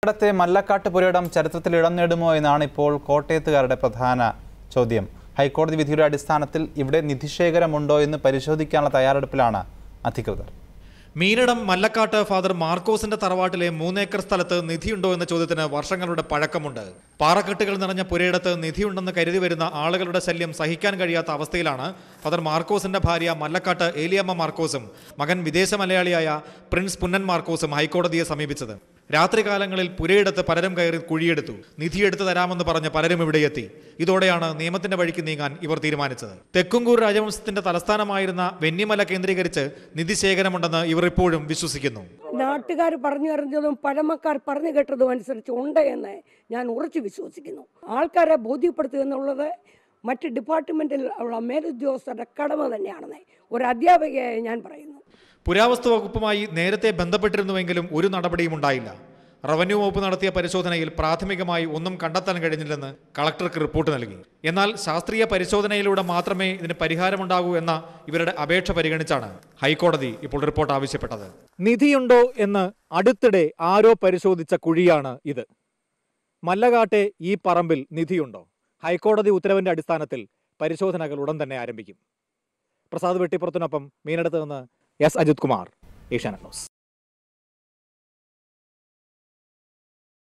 ഇടത്തെ മല്ലക്കാട്ട് പുരയിടം ചരിത്രത്തിൽ ഇടം നേടുമോ എന്നാണ് ഇപ്പോൾ കോട്ടയത്തുകാരുടെ പ്രധാന ചോദ്യം ഹൈക്കോടതി വിധിയുടെ അടിസ്ഥാനത്തിൽ ഇവിടെ നിധിശേഖരമുണ്ടോ എന്ന് പരിശോധിക്കാനുള്ള തയ്യാറെടുപ്പിലാണ് അധികൃതർ മീനിടം മല്ലക്കാട്ട് ഫാദർ മാർക്കോസിന്റെ തറവാട്ടിലെ മൂന്നേക്കർ സ്ഥലത്ത് നിധിയുണ്ടോ എന്ന ചോദ്യത്തിന് വർഷങ്ങളുടെ പഴക്കമുണ്ട് പാറക്കെട്ടുകൾ നിറഞ്ഞ പുരയിടത്ത് നിധിയുണ്ടെന്ന് കരുതി വരുന്ന ആളുകളുടെ ശല്യം സഹിക്കാൻ കഴിയാത്ത അവസ്ഥയിലാണ് ഫാദർ മാർക്കോസിന്റെ ഭാര്യ മല്ലക്കാട്ട് ഏലിയമ്മ മാർക്കോസും മകൻ വിദേശ മലയാളിയായ പ്രിൻസ് പുന്നൻ മാർക്കോസും ഹൈക്കോടതിയെ സമീപിച്ചത് രാത്രികാലങ്ങളിൽ പുരയിടത്ത് പലരും കയറി കുഴിയെടുത്തു നിധിയെടുത്ത് തരാമെന്ന് പറഞ്ഞ് പലരും ഇവിടെയെത്തി ഇതോടെയാണ് നിയമത്തിന്റെ വഴിക്ക് നീങ്ങാൻ ഇവർ തീരുമാനിച്ചത് തെക്കുംകൂർ രാജവംശത്തിന്റെ തലസ്ഥാനമായിരുന്ന വെന്നിമല കേന്ദ്രീകരിച്ച് നിധി ശേഖരമുണ്ടെന്ന് ഇവർ ഇപ്പോഴും വിശ്വസിക്കുന്നു നാട്ടുകാർ പറഞ്ഞു അറിഞ്ഞതും പഴമക്കാർ പറഞ്ഞു കേട്ടതും അനുസരിച്ച് ഉണ്ട് എന്ന് ഞാൻ ഉറച്ചു വിശ്വസിക്കുന്നു ആൾക്കാരെ ബോധ്യപ്പെടുത്തുക എന്നുള്ളത് മറ്റ് ഡിപ്പാർട്ട്മെൻറ്റിൽ ഉള്ള മേലുദ്യോഗസ്ഥരുടെ കടമ തന്നെയാണെന്ന് ഒരു അധ്യാപികയായി ഞാൻ പറയുന്നു പുരാവസ്തു വകുപ്പുമായി നേരത്തെ ബന്ധപ്പെട്ടിരുന്നുവെങ്കിലും ഒരു നടപടിയും ഉണ്ടായില്ല റവന്യൂ വകുപ്പ് നടത്തിയ പരിശോധനയിൽ പ്രാഥമികമായി ഒന്നും കണ്ടെത്താൻ കഴിഞ്ഞില്ലെന്ന് കളക്ടർക്ക് റിപ്പോർട്ട് നൽകി എന്നാൽ ശാസ്ത്രീയ പരിശോധനയിലൂടെ മാത്രമേ ഇതിന് പരിഹാരമുണ്ടാകൂ എന്ന ഇവരുടെ അപേക്ഷ പരിഗണിച്ചാണ് ഹൈക്കോടതി ഇപ്പോൾ റിപ്പോർട്ട് ആവശ്യപ്പെട്ടത് നിധിയുണ്ടോ എന്ന് അടുത്തിടെ ആരോ പരിശോധിച്ച കുഴിയാണ് ഇത് മല്ലകാട്ടെ ഈ പറമ്പിൽ നിധിയുണ്ടോ ഹൈക്കോടതി ഉത്തരവിന്റെ അടിസ്ഥാനത്തിൽ പരിശോധനകൾ ഉടൻ തന്നെ ആരംഭിക്കും പ്രസാദ് വെട്ടിപ്പുറത്തിനൊപ്പം മീനടുത്ത് നിന്ന് എസ് അജിത് കുമാർ ഏഷ്യാനെറ്റ് ന്യൂസ്